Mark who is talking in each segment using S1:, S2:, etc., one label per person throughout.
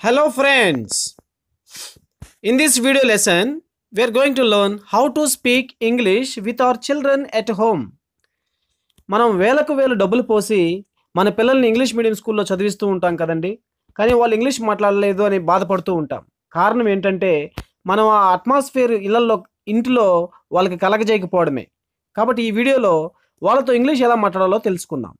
S1: Hello friends. In this video lesson, we are going to learn how to speak English with our children at home. మనం వేలకు వేలు డబ్బులు పోసి మన పిల్లల్ని ఇంగ్లీష్ మీడియం స్కూల్లో చదివిస్తూ ఉంటాం కదండి కానీ వాళ్ళు ఇంగ్లీష్ మాట్లాడలేదు అని బాధపడుతూ ఉంటాం కారణం ఏంటంటే మనం ఆ అట్మాస్ఫియర్ ఇళ్లలో ఇంటిలో వాళ్ళకి కలగజేయకపోవడమే కాబట్టి ఈ వీడియోలో వాళ్ళతో ఇంగ్లీష్ ఎలా మాట్లాడాలో తెలుసుకుందాం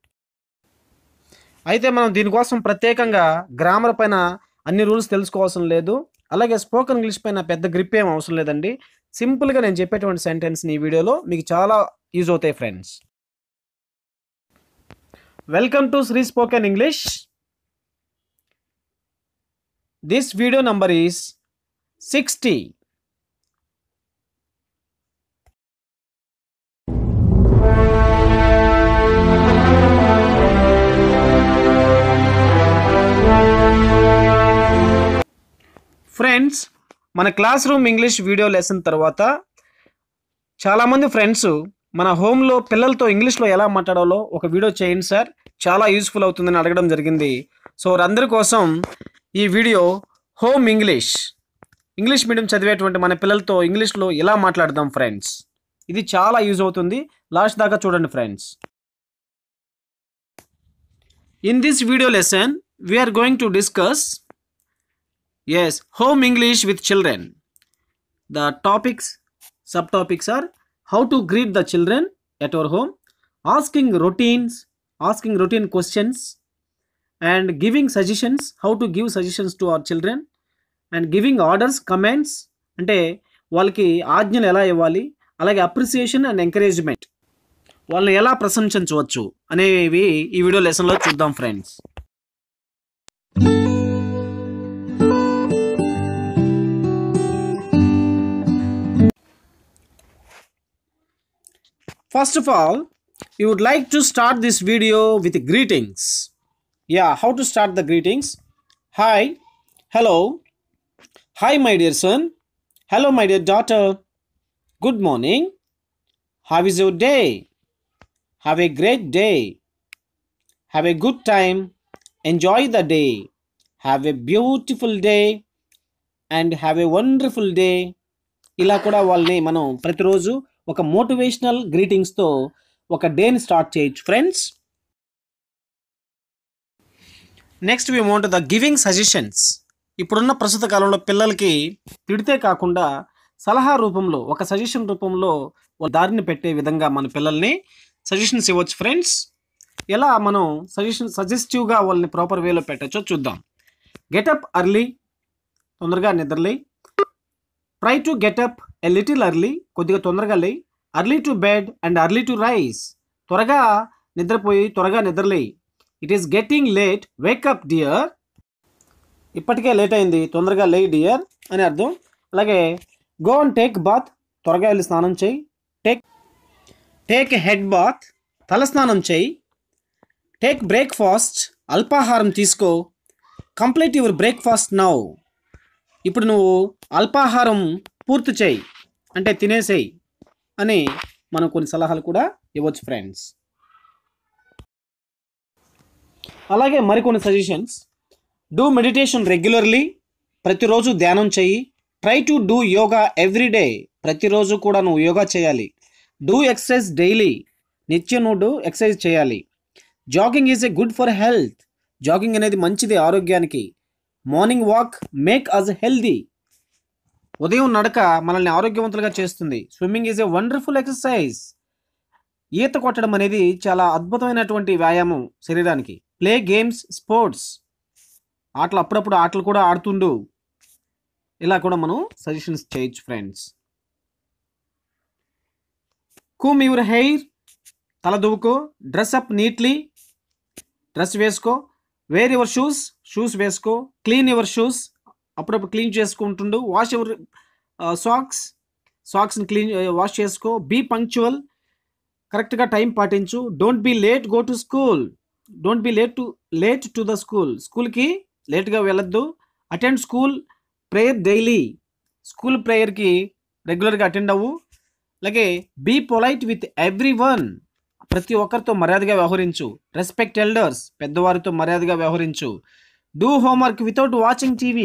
S1: అయితే మనం దీనికోసం ప్రత్యేకంగా గ్రామర్ పైన అన్ని రూల్స్ తెలుసుకోవాల్సిన లేదు అలాగే స్పోకెన్ ఇంగ్లీష్ పైన పెద్ద గ్రిప్ ఏం అవసరం లేదండి సింపుల్గా నేను చెప్పేటువంటి సెంటెన్స్ని ఈ వీడియోలో మీకు చాలా యూజ్ అవుతాయి friends welcome to Shri spoken English this video number is sixty friends మన classroom English video lesson తర్వాత చాలామంది ఫ్రెండ్స్ మన హోమ్లో పిల్లలతో ఇంగ్లీష్లో ఎలా మాట్లాడాలో ఒక వీడియో చేయండి సార్ చాలా యూస్ఫుల్ అవుతుందని అడగడం జరిగింది సో వారందరి కోసం ఈ video home English English medium చదివేటువంటి మన పిల్లలతో ఇంగ్లీష్లో ఎలా మాట్లాడదాం ఫ్రెండ్స్ ఇది చాలా యూజ్ అవుతుంది లాస్ట్ దాకా చూడండి friends in this video lesson we are going to discuss Yes, home English with children. The topics, subtopics are how to greet the children at our home, asking routines, asking routine questions, and giving suggestions, how to give suggestions to our children, and giving orders, comments, అంటే వాళ్ళకి ఆజ్ఞలు ఎలా ఇవ్వాలి అలాగే appreciation and encouragement వాళ్ళని ఎలా ప్రశంసించవచ్చు అనేవి ఈ వీడియో లెసన్లో చూద్దాం friends First of all, you would like to start this video with greetings. Yeah, how to start the greetings? Hi, hello. Hi, my dear son. Hello, my dear daughter. Good morning. How is your day? Have a great day. Have a good time. Enjoy the day. Have a beautiful day. And have a wonderful day. ఇలా కూడా వాళ్ళని మనం ప్రతిరోజు ఒక motivational గ్రీటింగ్స్తో ఒక డేని start చేయొచ్చు friends next we want the giving suggestions ఇప్పుడున్న ప్రస్తుత కాలంలో పిల్లలకి తిడితే కాకుండా సలహా రూపంలో ఒక సజెషన్ రూపంలో వాళ్ళ దారిని పెట్టే విధంగా మన పిల్లల్ని సజెషన్స్ ఇవ్వచ్చు ఫ్రెండ్స్ ఎలా మనం సజెషన్ సజెస్టివ్గా వాళ్ళని ప్రాపర్ వేలో పెట్టచ్చో చూద్దాం గెటప్ అర్లీ తొందరగా నిద్రలే try to get up a little early కొద్దిగా తొందరగా లే early to bed and early to rise త్వరగా నిద్రపోయి త్వరగా నిద్రలే it is getting late wake up dear ఇప్పటికే లేట్ అయింది తొందరగా లే డియర్ అని అర్థం అలాగే గో అండ్ టేక్ బాత్ త్వరగా వెళ్ళి స్నానం చేయి టేక్ టేక్ హెడ్ బాత్ తల స్నానం చేయి టేక్ బ్రేక్ఫాస్ట్ అల్పాహారం తీసుకో కంప్లీట్ యువర్ బ్రేక్ఫాస్ట్ నౌ ఇప్పుడు నువ్వు అల్పాహారం పూర్తి చేయి అంటే తినేసేయి అని మనం కొన్ని సలహాలు కూడా ఇవ్వచ్చు ఫ్రెండ్స్ అలాగే మరికొన్ని సజెషన్స్ డూ మెడిటేషన్ రెగ్యులర్లీ ప్రతిరోజు ధ్యానం చేయి try to do yoga every day ప్రతిరోజు కూడా నువ్వు యోగా చేయాలి డూ ఎక్సర్సైజ్ డైలీ నిత్యం నువ్వు ఎక్సర్సైజ్ చేయాలి jogging is a good for health jogging అనేది మంచిది ఆరోగ్యానికి morning walk make us healthy ఉదయం నడక మనల్ని ఆరోగ్యవంతులుగా చేస్తుంది swimming is a wonderful exercise ఈత కొట్టడం అనేది చాలా అద్భుతమైనటువంటి వ్యాయామం శరీరానికి ప్లే గేమ్స్ స్పోర్ట్స్ ఆటలు అప్పుడప్పుడు ఆటలు కూడా ఆడుతుండు ఇలా కూడా మనం సజెషన్స్ చేయొచ్చు ఫ్రెండ్స్ కూమ్ యువర్ హెయిర్ తల దువ్వుకో డ్రెస్ అప్ నీట్లీ డ్రెస్ వేసుకో వేర్ యువర్ షూస్ షూస్ వేసుకో క్లీన్ యువర్ షూస్ అప్పుడప్పుడు క్లీన్ చేసుకుంటుండు వాష్ యువర్ సాక్స్ సాక్స్ని క్లీన్ వాష్ చేసుకో బీ పంక్చువల్ కరెక్ట్గా టైం పాటించు don't be late go to school don't be late to late to the school స్కూల్కి లేట్గా వెళ్ళొద్దు attend school prayer daily school ప్రేయర్కి రెగ్యులర్గా అటెండ్ అవ్వు అలాగే be polite with everyone ప్రతి ఒక్కరితో మర్యాదగా వ్యవహరించు రెస్పెక్ట్ ఎల్డర్స్ పెద్దవారితో మర్యాదగా వ్యవహరించు do homework without watching TV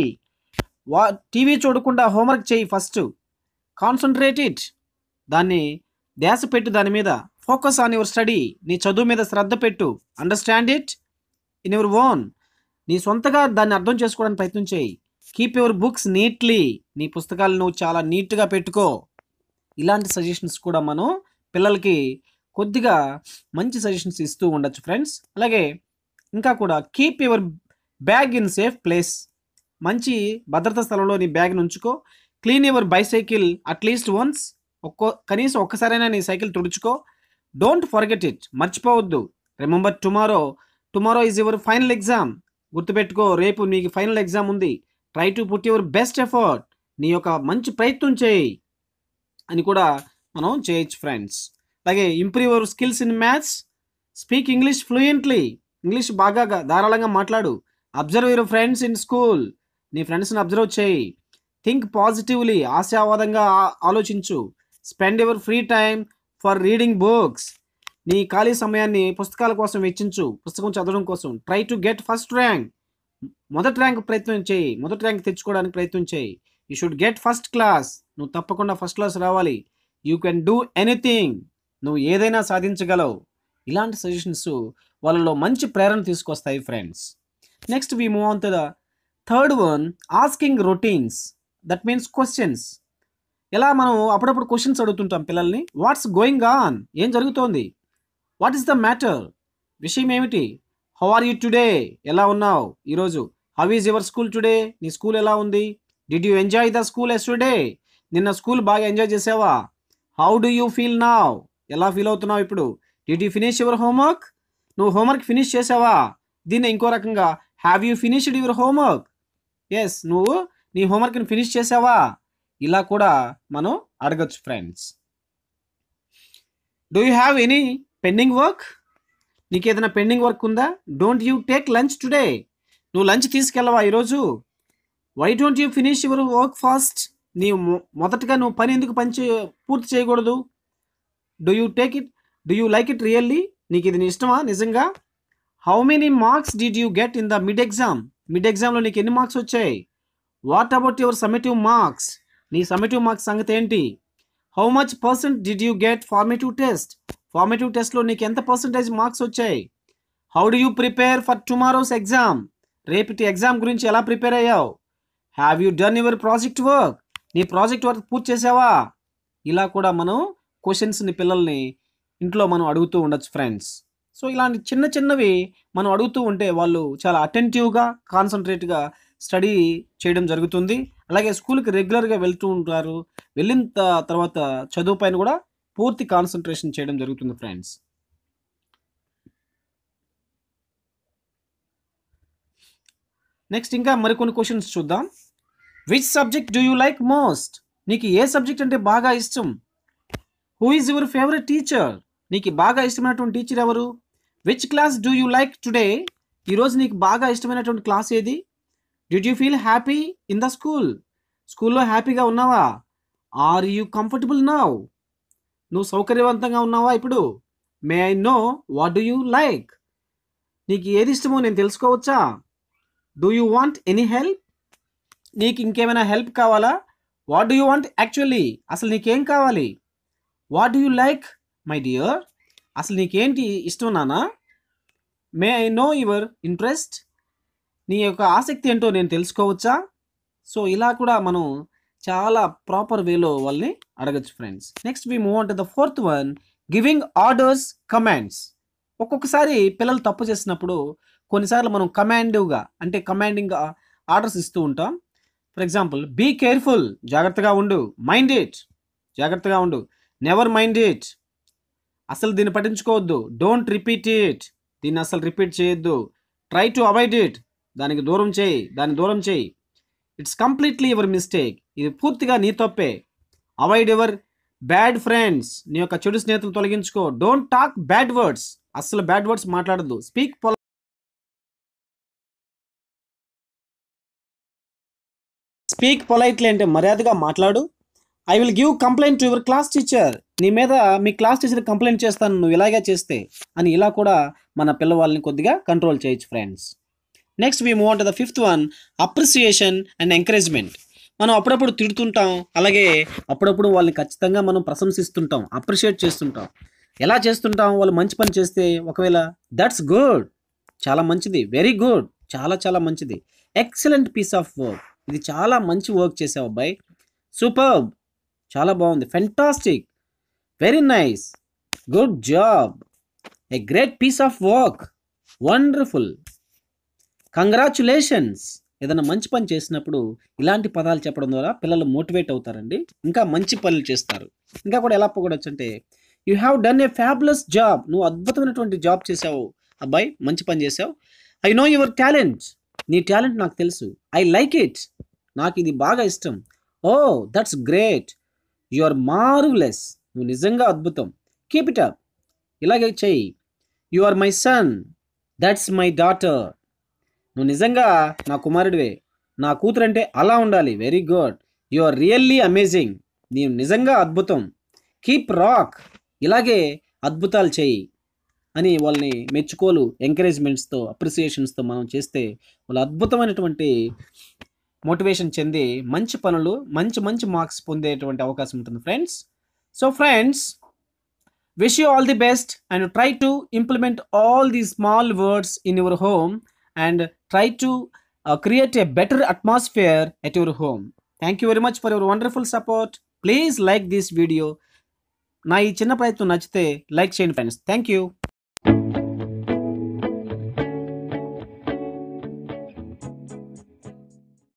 S1: వా టీవీ చూడకుండా హోంవర్క్ చేయి ఫస్ట్ కాన్సన్ట్రేట్ ఇట్ దాన్ని ధ్యాస పెట్టు దాని మీద ఫోకస్ ఆన్ యువర్ స్టడీ నీ చదువు మీద శ్రద్ధ పెట్టు understand it in your own నీ సొంతగా దాన్ని అర్థం చేసుకోవడానికి ప్రయత్నం చేయి కీప్ యువర్ బుక్స్ నీట్లీ నీ పుస్తకాలు నువ్వు చాలా నీట్గా పెట్టుకో ఇలాంటి సజెషన్స్ కూడా మనం పిల్లలకి కొద్దిగా మంచి సజెషన్స్ ఇస్తూ ఉండొచ్చు ఫ్రెండ్స్ అలాగే ఇంకా కూడా keep your bag in safe place మంచి భద్రతా స్థలంలో నీ బ్యాగ్ని ఉంచుకో clean your bicycle at least once ఒక్కో కనీసం ఒక్కసారైనా నీ సైకిల్ తుడుచుకో డోంట్ ఫర్గెట్ ఇట్ మర్చిపోవద్దు remember tomorrow tomorrow is your final exam గుర్తుపెట్టుకో రేపు నీకు ఫైనల్ ఎగ్జామ్ ఉంది try to put your best effort నీ యొక్క మంచి ప్రయత్నం చేయి అని కూడా మనం చేయొచ్చు ఫ్రెండ్స్ అలాగే improve your skills in maths speak English fluently English బాగా గా- ధారాళంగా మాట్లాడు observe your friends in school నీ ఫ్రెండ్స్ని అబ్జర్వ్ చేయి థింక్ పాజిటివ్లీ ఆశావాదంగా ఆ- ఆలోచించు spend your free time for reading books నీ ఖాళీ సమయాన్ని పుస్తకాల కోసం వెచ్చించు పుస్తకం చదవడం కోసం try to get first rank మొదటి ర్యాంక్ ప్రయత్నం చేయి మొదటి ర్యాంక్ తెచ్చుకోవడానికి ప్రయత్నం చేయి you should get first class నువ్వు తప్పకుండా ఫస్ట్ క్లాస్ రావాలి యూ కెన్ డూ ఎనీథింగ్ నువ్వు ఏదైనా సాధించగలవు ఇలాంటి సజెషన్స్ వాళ్ళలో మంచి ప్రేరణ తీసుకొస్తాయి friends next we move on to the third one asking routines that means questions ఎలా మనం అప్పుడప్పుడు క్వశ్చన్స్ అడుగుతుంటాం పిల్లల్ని వాట్స్ గోయింగ్ ఆన్ ఏం జరుగుతోంది వాట్ ఈస్ ద మ్యాటర్ విషయం ఏమిటి హౌ ఆర్ యూ టుడే ఎలా ఉన్నావు ఈరోజు how is your school today నీ స్కూల్ ఎలా ఉంది did you enjoy the school yes today నిన్న స్కూల్ బాగా ఎంజాయ్ చేసావా how do you feel now ఎలా ఫీల్ అవుతున్నావు ఇప్పుడు did you finish your homework నువ్వు హోంవర్క్ ఫినిష్ చేసావా దీన్ని ఇంకో రకంగా have you finished your homework yes నువ్వు నీ హోంవర్క్ని ఫినిష్ చేసావా ఇలా కూడా మనం అడగచ్చు friends do you have any pending work నీకు ఏదైనా పెండింగ్ వర్క్ ఉందా don't you take lunch today నువ్వు లంచ్ తీసుకెళ్ళవా ఈరోజు why don't you finish your work fast నీ మొ- మొదటగా నువ్వు పని ఎందుకు పని చే పూర్తి చేయకూడదు do you take it do you like it really నీకు ఇది నీ ఇష్టమా నిజంగా how many marks did you get in the mid exam mid ఎగ్జామ్లో నీకు ఎన్ని మార్క్స్ వచ్చాయి what about your summative marks నీ సమెటివ్ మార్క్స్ సంగతి ఏంటి how much percent did you get formative test formative టెస్ట్లో నీకు ఎంత పర్సెంటేజ్ మార్క్స్ వచ్చాయి how do you prepare for tomorrow's exam రేపటి ఎగ్జామ్ గురించి ఎలా ప్రిపేర్ అయ్యావు have you done your project work నీ ప్రాజెక్ట్ వర్క్ పూర్తి చేసావా ఇలా కూడా మనం క్వశ్చన్స్ని పిల్లల్ని ఇంట్లో మనం అడుగుతూ ఉండొచ్చు ఫ్రెండ్స్ సో ఇలాంటి చిన్న చిన్నవి మనం అడుగుతూ ఉంటే వాళ్ళు చాలా అటెంటివ్గా కాన్సన్ట్రేట్గా స్టడీ చేయడం జరుగుతుంది అలాగే స్కూల్కి రెగ్యులర్గా వెళ్తూ ఉంటారు వెళ్ళిన త- తర్వాత చదువు పైన కూడా పూర్తి కాన్సన్ట్రేషన్ చేయడం జరుగుతుంది ఫ్రెండ్స్ నెక్స్ట్ ఇంకా మరికొన్ని క్వశ్చన్స్ చూద్దాం which subject do you like most నీకు ఏ సబ్జెక్ట్ అంటే బాగా ఇష్టం who is your favourite teacher నీకు బాగా ఇష్టమైనటువంటి టీచర్ ఎవరు which class do you like today ఈరోజు నీకు బాగా ఇష్టమైనటువంటి క్లాస్ ఏది did you feel happy in the school స్కూల్లో హ్యాపీగా ఉన్నావా ఆర్ యూ కంఫర్టబుల్ నావ్ నువ్వు సౌకర్యవంతంగా ఉన్నావా ఇప్పుడు may I know what do you like నీకు ఏది ఇష్టమో నేను తెలుసుకోవచ్చా do you want any help నీకు ఇంకేమైనా హెల్ప్ కావాలా what do you want actually అసలు నీకేం కావాలి what do you like my dear అసలు నీకేంటి ఇష్టం నానా may I know your interest నీ యొక్క ఆసక్తి ఏంటో నేను తెలుసుకోవచ్చా సో ఇలా కూడా మనం చాలా ప్రాపర్ వేలో వాళ్ళని అడగచ్చు friends next we move on to the fourth one giving orders commands ఒక్కొక్కసారి పిల్లలు తప్పు చేసినప్పుడు కొన్నిసార్లు మనం కమాండివ్గా అంటే కమాండింగ్ ఆర్డర్స్ ఇస్తూ ఉంటాం ఫర్ ఎగ్జాంపుల్ బీ కేర్ఫుల్ జాగ్రత్తగా ఉండు మైండ్ ఇట్ జాగ్రత్తగా ఉండు నెవర్ మైండ్ ఇట్ అసలు దీన్ని పట్టించుకోవద్దు డోంట్ రిపీట్ ఇట్ దీన్ని అసలు రిపీట్ చేయొద్దు ట్రై టు అవాయిడ్ ఇట్ దానికి దూరం చేయి దాన్ని దూరం చేయి ఇట్స్ కంప్లీట్లీ యువర్ మిస్టేక్ ఇది పూర్తిగా నీ తప్పే అవాయిడ్ యువర్ బ్యాడ్ ఫ్రెండ్స్ నీ యొక్క చెడు స్నేహితులు తొలగించుకో డోంట్ టాక్ బ్యాడ్ వర్డ్స్ అస్సలు బ్యాడ్ వర్డ్స్ మాట్లాడద్దు స్పీక్ పొల స్పీక్ పొలైట్లీ అంటే మర్యాదగా మాట్లాడు I will give complaint to your class teacher నీ మీద మీ క్లాస్ టీచర్ కంప్లైంట్ చేస్తాను నువ్వు ఇలాగే చేస్తే అని ఇలా కూడా మన పిల్లవాళ్ళని కొద్దిగా కంట్రోల్ చేయొచ్చు friends next we move to the fifth one appreciation and encouragement మనం అప్పుడప్పుడు తిడుతుంటాం అలాగే అప్పుడప్పుడు వాళ్ళని ఖచ్చితంగా మనం ప్రశంసిస్తుంటాం అప్రిషియేట్ చేస్తుంటాం ఎలా చేస్తుంటాం వాళ్ళు మంచి పని చేస్తే ఒకవేళ దట్స్ గుడ్ చాలా మంచిది వెరీ గుడ్ చాలా చాలా మంచిది ఎక్సలెంట్ పీస్ ఆఫ్ వర్క్ ఇది చాలా మంచి వర్క్ చేసావు అబ్బాయి సూపర్ చాలా బాగుంది fantastic very nice good job a great piece of work wonderful congratulations ఏదైనా మంచి పని చేసినప్పుడు ఇలాంటి పదాలు చెప్పడం ద్వారా పిల్లలు మోటివేట్ అవుతారండి ఇంకా మంచి పనులు చేస్తారు ఇంకా కూడా ఎలా పొగడొచ్చు అంటే you have done a fabulous job నువ్వు అద్భుతమైనటువంటి జాబ్ చేసావు అబ్బాయి మంచి పని చేసావు ఐ నో యువర్ టాలెంట్ నీ టాలెంట్ నాకు తెలుసు ఐ లైక్ ఇట్ నాకు ఇది బాగా ఇష్టం oh that's great you are marvellous నువ్వు నిజంగా అద్భుతం కీప్ ఇట్ అప్ ఇలాగే చెయ్యి you are my son that's my daughter నువ్వు నిజంగా నా కుమారుడివే నా కూతురు అంటే అలా ఉండాలి very good you are really amazing నీవు నిజంగా అద్భుతం కీప్ రాక్ ఇలాగే అద్భుతాలు చేయి అని వాళ్ళని మెచ్చుకోలు ఎంకరేజ్మెంట్స్తో అప్రిసియేషన్స్తో మనం చేస్తే వాళ్ళు అద్భుతమైనటువంటి మోటివేషన్ చెంది మంచి పనులు మంచి మంచి మార్క్స్ పొందేటువంటి అవకాశం ఉంటుంది friends so friends wish you all the best and try to implement all the small words in your home and try to create a better atmosphere at your home thank you very much for your wonderful support please like this video నా ఈ చిన్న ప్రయత్నం నచ్చితే like చేయండి friends thank you